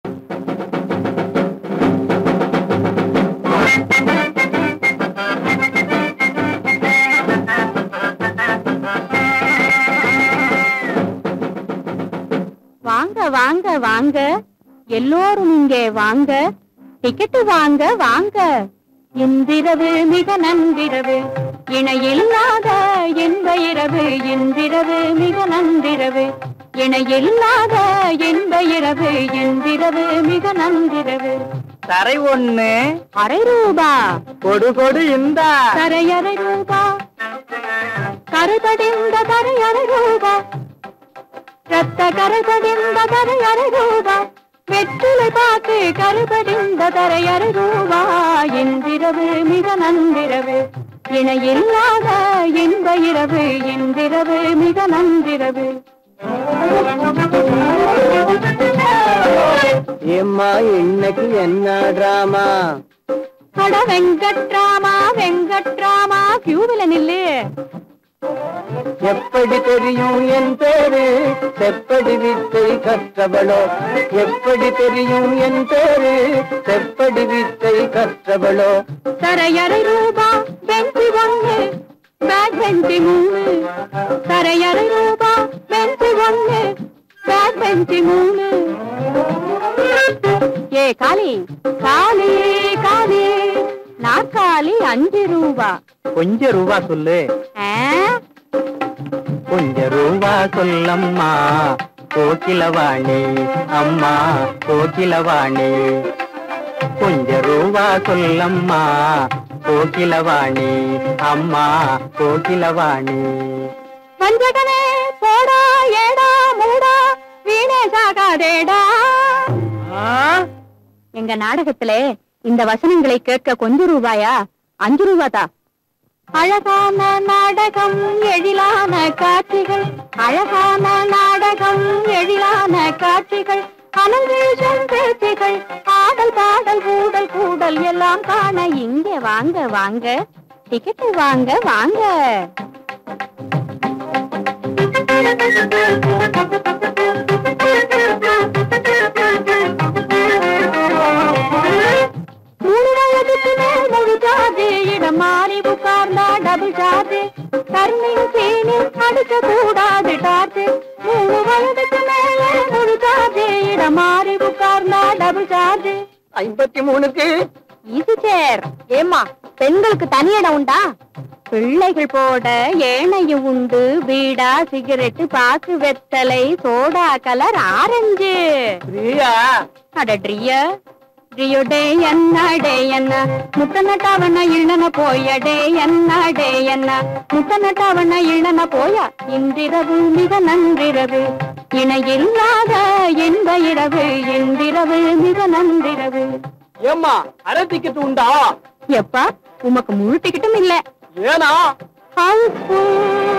வாங்க வாங்க வாங்க எல்லோரும் இங்கே வாங்க டிக்கெட்டு வாங்க வாங்க இன்றிரவு மிக நன்றிரவு இணையில்லாத இன்ப இரவு இன்றிரவு மிக நன்றிரவு இணையில்லாத இன்ப இரவு இன்றிரவு மிக நன்றிரவு தரை ஒண்ணு அரை ரூபா கொடு கொடு இந்தா கரையறை ரூபா கருபடிந்த கரையறை ரூபா ரத்த கரைபடிந்த கரையறை ரூபா வெற்றிலை பாக்கு கருபடிந்த கரையறை ரூபா இன்றிரவு மிக நன்றிரவு இணையில்லாத இன்ப இரவு இன்றிரவு மிக நன்றிரவு ஏம்மா இன்னைக்கு என்ன டிராமா அட வெங்கட்ராமா வெங்கட்ராமா கியூவில நில்லு எப்படி தெரியும் என் பேரு செப்படி வித்தை கற்றவளோ எப்படி தெரியும் என் பேரு செப்படி வித்தை கற்றவளோ தரையறை ரூபா பெஞ்சி ஒண்ணு பேக் பெஞ்சி மூணு தரையறை ரூபா பெஞ்சி ஒண்ணு பேக் பெஞ்சி மூணு ஏ காளி காளி காளி நாற்காலி அஞ்சு ரூபா கொஞ்ச ரூபா சொல்லு ஆ? கொஞ்ச ரூபா சொல்லம்மா கோகிலவாணி அம்மா கோகிலவாணி கொஞ்ச ரூபா சொல்லம்மா கோகிலவாணி அம்மா கோகிலவாணி வஞ்சகனே போடா ஏடா மூடா வீணே சாகாதேடா எங்க நாடகத்திலே இந்த வசனங்களை கேட்க கொஞ்சம் ரூபாயா அஞ்சு ரூபாதா அழகான நாடகம் எழிலான காட்சிகள் அழகான நாடகம் எழிலான காட்சிகள் அனல் வீசும் பேச்சுகள் ஆடல் பாடல் கூடல் கூடல் எல்லாம் காண இங்கே வாங்க வாங்க டிக்கெட்டு வாங்க வாங்க மூணு வயதுக்கு மேல் முழு ஜாதி இடம் மாறி உட்கார்ந்தா டபுள் சார்ஜ் கருணையும் சீனி அடிக்க கூடாது டார்ஜ் மூணு வயதுக்கு மேல முழு ஜாதி இடம் மாறி உட்கார்ந்தா டபுள் சார்ஜ் ஐம்பத்தி மூணுக்கு இது சேர் ஏமா பெண்களுக்கு தனி இடம் உண்டா பிள்ளைகள் போட ஏனையும் உண்டு பீடா சிகரெட்டு பாக்கு வெத்தலை சோடா கலர் ஆரஞ்சு பிரியா அடட்ரிய ரியோ டே என்ன டே என்ன முத்த நட்டவன இழன போய டே என்ன டே என்ன முத்த நட்டவன இழன போய இன்றிரவு மிக நன்றிரவு இணையில்லாத இன்ப இரவு இன்றிரவு மிக நன்றிரவு ஏம்மா அரை டிக்கெட் உண்டா எப்பா உமக்கு முழு டிக்கெட்டும் இல்ல ஏனா ஹவுஸ்ஃபுல்